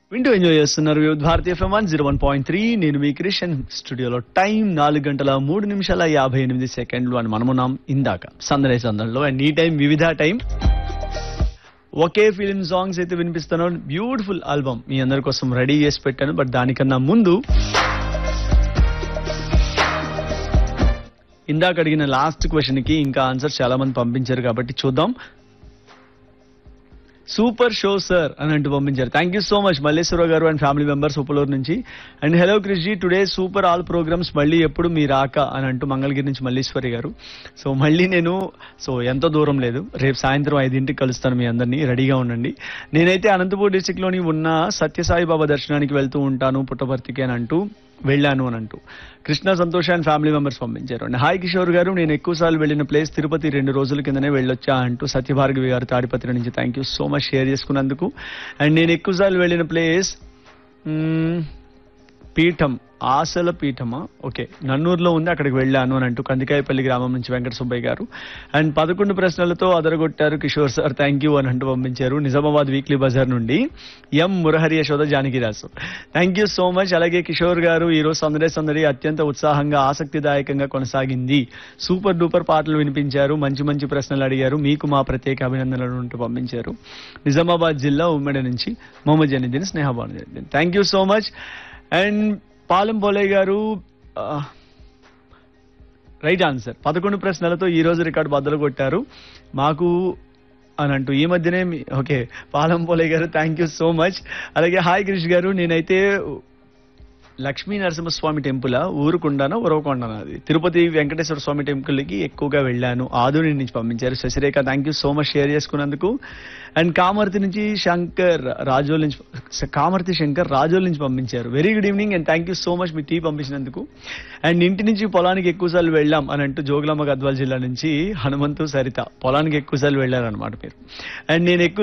వింటూ ఎంజాయ్ చేస్తున్నారు వివిధ భారతీయ FM one zero one point three నేను మీ క్రిషన్ స్టూడియోలో టైం నాలుగు గంటల మూడు నిమిషాల యాభై ఎనిమిది సెకండ్లు అని మనమున్నాం ఇందాక సందడే సందడిలో అండ్ ఈ టైం వివిధ టైం ఒకే ఫిలిం సాంగ్స్ అయితే వినిపిస్తాను బ్యూటిఫుల్ ఆల్బమ్ మీ అందరి కోసం రెడీ చేసి పెట్టాను బట్ దానికన్నా ముందు ఇందాక అడిగిన లాస్ట్ క్వశ్చన్ కి ఇంకా ఆన్సర్ చాలా మంది పంపించారు కాబట్టి చూద్దాం సూపర్ షో సార్ అని అంటూ పంపించారు thank you so much Malleswararao garu and family members Upaluru నుంచి and hello Krishji today super all programmes మళ్ళీ ఎప్పుడు మీ రాక అని అంటూ మంగళగిరి నుంచి మల్లేశ్వరి గారు సో మళ్ళీ నేను సో ఎంతో దూరం లేదు రేపు సాయంత్రం ఐదింటికి కలుస్తాను మీ అందరినీ రెడీగా ఉండండి నేనైతే అనంతపూర్ డిస్టిక్ లోని ఉన్న సత్యసాయి బాబా దర్శనానికి వెళ్తూ ఉంటాను పుట్టపర్తికి అని అంటూ వెళ్ళాను అని అంటూ Krishna Santosh and family members పంపించారు అండ్ హాయ్ కిషోర్ గారు నేను ఎక్కువసార్లు వెళ్ళిన ప్లేస్ తిరుపతి రెండు రోజుల కిందనే వెళ్ళొచ్చా అంటూ సత్యభార్గవి గారు తాడిపత్రి నుంచి thank you so much share చేసుకున్నందుకు అండ్ నేను ఎక్కువసార్లు వెళ్ళిన ప్లేస్ మ్మ్, పీఠం ఆశల పీఠమా ఓకే నన్నూరులో ఉంది అక్కడికి వెళ్ళాను అని అంటూ కందికాయపల్లి గ్రామం నుంచి వెంకట సుబ్బయ్య గారు అండ్ పదకొండు ప్రశ్నలతో అదరగొట్టారు కిషోర్ సార్ థ్యాంక్ యూ అని అంటూ పంపించారు నిజామాబాద్ వీక్లీ బజార్ నుండి M Murahari Yashoda Janakiraju thank you so much అలాగే కిషోర్ గారు ఈ రోజు సందడి సందడి అత్యంత ఉత్సాహంగా ఆసక్తిదాయకంగా కొనసాగింది సూపర్ డూపర్ పాటలు వినిపించారు మంచి మంచి ప్రశ్నలు అడిగారు మీకు మా ప్రత్యేక అభినందనలు అంటూ పంపించారు నిజామాబాద్ జిల్లా ఉమ్మడి నుంచి Mohammed Janeeddin Snehabanu Janeeddin thank you so much and Palem Pole garu right answer పదకొండు ప్రశ్నలతో ఈ రోజు రికార్డు బద్దలు కొట్టారు మాకు అని అంటూ ఈ మధ్యనే మీ- okay Palam Pole garu thank you so much అలాగే హాయ్ క్రిష్ గారు నేనైతే లక్ష్మీ నరసింహస్వామి టెంపుల్ ఊరుకుండాను ఉరవకొండన అది తిరుపతి వెంకటేశ్వర స్వామి టెంపుల్ కి ఎక్కువగా వెళ్ళాను ఆదూరి నుంచి పంపించారు Sasirekha thank you so much share చేసుకున్నందుకు అండ్ కామర్తి నుంచి శంకర్ రాజోల్ నుంచి కామర్తి శంకర్ రాజోల్ నుంచి పంపించారు very good evening and thank you so much మీ టీ పంపించినందుకు అండ్ ఇంటి నుంచి పొలానికి ఎక్కువసార్లు వెళ్ళాం అని అంటూ జోగులాంబ గద్వాల జిల్లా నుంచి హనుమంతు సరిత పొలానికి ఎక్కువసార్లు వెళ్ళారనమాట మీరు అండ్ నేను ఎక్కువ